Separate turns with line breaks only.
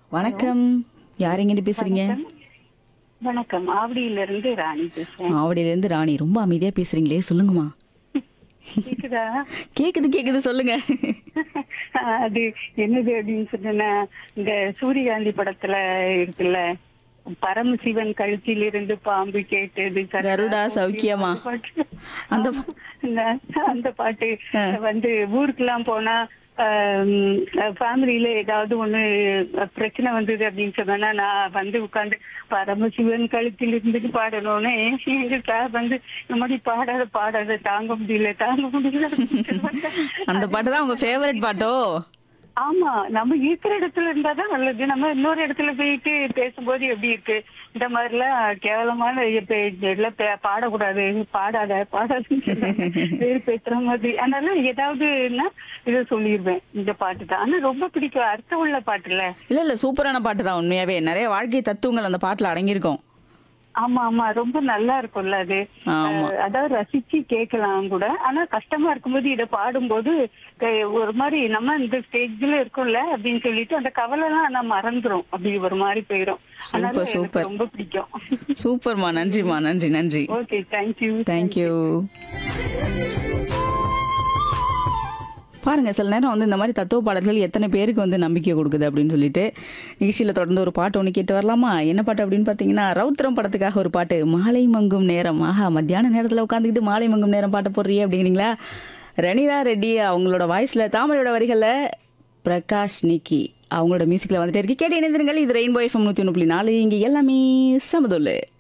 வணக்கம் யார் எங்கிட்டு பேசுறீங்க
வணக்கம் ஆவடியில இருந்து ராணி பேசுறேன்
ஆவடியில இருந்து ராணி ரொம்ப அமைதியா பேசுறீங்களே சொல்லுங்கம்மா
கேக்குதா
கேக்குது கேக்குது சொல்லுங்க
அது என்னது அப்படின்னு சொன்னா இந்த சூரியகாந்தி படத்துல இருக்குல்ல பரமசிவன் கழுத்தில் இருந்து பாம்பு கேட்டது
கருடா சௌக்கியமா?
அந்த
அந்த
பாட்டு அந்த பாட்டு வந்து ஊருக்கெல்லாம் போனா ஃபேமிலியில ஏதாவது ஒண்ணு அஹ், பிரச்சனை வந்தது அப்படின்னு சொன்னா நான் வந்து உட்கார்ந்து பரமசிவன் கழுத்தில் இருந்துட்டு பாடணும்னு எங்க சார் வந்து இந்த மாதிரி பாடாத பாடாத தாங்க முடியல தாங்க முடியல அப்படின்னு சொல்லுவாங்க.
அந்த பாட்டு தான் உங்க ஃபேவரட் பாட்டோ
ஆமா நம்ம இருக்கிற இடத்துல இருந்தாதான் நல்லது நம்ம இன்னொரு இடத்துல போயிட்டு பேசும்போது எப்படி இருக்கு இந்த மாதிரி எல்லாம் கேவலமான இப்ப இதெல்லாம் பே- பாடக்கூடாது பாடாத பாடாதுன்னு சொல்றாங்க. வேறு பேசுற மாதிரி அதனால ஏதாவதுன்னா இதை சொல்லிடுவேன் இந்த பாட்டு தான் ஆனா ரொம்ப பிடிக்கும் அர்த்தம் உள்ள பாட்டுல
இல்ல இல்ல சூப்பரான பாட்டு தான் உண்மையாவே நிறைய வாழ்க்கை தத்துவங்கள் அந்த பாட்டுல அடங்கியிருக்கும்
ஆமா ஆமா ரொம்ப நல்லா இருக்கும்ல அது
ஆமா.
அஹ், அதாவது ரசிச்சு கேட்கலாம் கூட ஆனா கஷ்டமா இருக்கும்போது இத பாடும்போது அஹ், ஒரு மாதிரி நம்ம இந்த ஸ்டேஜ்ல இருக்கோம்ல அப்படின்னு சொல்லிட்டு அந்த கவலை எல்லாம் நான் மறந்துரும் அப்படி ஒரு மாதிரி போயிரும் அதனால
சூப்பர்,
எனக்கு
சூப்பர்.
ரொம்ப பிடிக்கும்
சூப்பர்மா நன்றிமா நன்றி நன்றி
ஓகே தேங்க்யூ
தேங்க்யூ பாருங்க சில நேரம் வந்து இந்த மாதிரி தத்துவ பாடல்கள் எத்தனை பேருக்கு வந்து நம்பிக்கை கொடுக்குது அப்படின்னு சொல்லிட்டு நிகழ்ச்சியில் தொடர்ந்து ஒரு பாட்டு ஒன்று கேட்டு வரலாமா என்ன பாட்டு அப்படின்னு பார்த்தீங்கன்னா ரவுத்திரம் படத்துக்காக ஒரு பாட்டு மாலை மங்கும் நேரம் ஆஹா மத்தியான நேரத்தில் உட்காந்துக்கிட்டு மாலை மங்கும் நேரம் பாட்டு போடுறியே அப்படிங்கிறீங்களா ரணிலா ரெட்டி அவங்களோட வாய்ஸில் தாமரையோட வரிகளில் பிரகாஷ் நிக்கி அவங்களோட மியூசிக்கில் வந்துட்டே இருக்கு கேட்டு இணைந்திருங்கள் இது ரெயின்போ எஃப்எம் நூற்றி ஒன்று புள்ளி நாலு இங்கே எல்லாமே சமதுல்லு